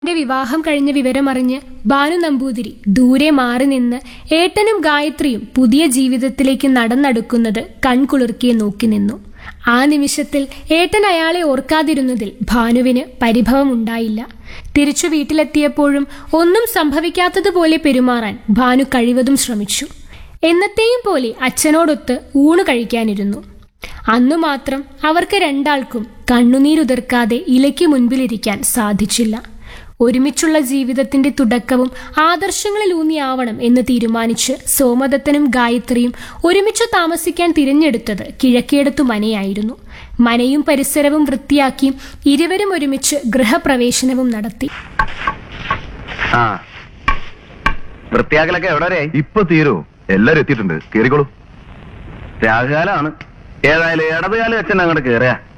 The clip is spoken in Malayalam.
ന്റെ വിവാഹം കഴിഞ്ഞ വിവരമറിഞ്ഞ് ഭാനു നമ്പൂതിരി ദൂരെ മാറി നിന്ന് ഏട്ടനും ഗായത്രിയും പുതിയ ജീവിതത്തിലേക്ക് നടന്നെടുക്കുന്നത് കൺകുളിർക്കിയെ നോക്കി നിന്നു ആ നിമിഷത്തിൽ ഏട്ടൻ അയാളെ ഓർക്കാതിരുന്നതിൽ ഭാനുവിന് പരിഭവമുണ്ടായില്ല തിരിച്ചു വീട്ടിലെത്തിയപ്പോഴും ഒന്നും സംഭവിക്കാത്തതുപോലെ പെരുമാറാൻ ഭാനു കഴിവതും ശ്രമിച്ചു എന്നത്തെയും പോലെ അച്ഛനോടൊത്ത് ഊണ് കഴിക്കാനിരുന്നു അന്നു മാത്രം അവർക്ക് രണ്ടാൾക്കും കണ്ണുനീരുതിർക്കാതെ ഇലയ്ക്ക് മുൻപിലിരിക്കാൻ സാധിച്ചില്ല ഒരുമിച്ചുള്ള ജീവിതത്തിന്റെ തുടക്കവും ആദർശങ്ങളിലൂന്നിയാവണം എന്ന് തീരുമാനിച്ച് സോമദത്തനും ഗായത്രിയും ഒരുമിച്ച് താമസിക്കാൻ തിരഞ്ഞെടുത്തത് കിഴക്കേടത്തു മനയായിരുന്നു മനയും പരിസരവും വൃത്തിയാക്കി ഇരുവരും ഒരുമിച്ച് ഗൃഹപ്രവേശനവും നടത്തി ആ വൃത്തിയാക്കലൊക്കെ എവിടെ വരെ ഇപ്പൊ തീരോ എല്ലാരും എത്തിയിട്ടുണ്ട് കേറിക്കോളൂ രാഹുകാലാണ് ഏതായാലും ഇടതുകാലം വെച്ചെന്നെ അങ്ങോട്ട് കേറിയ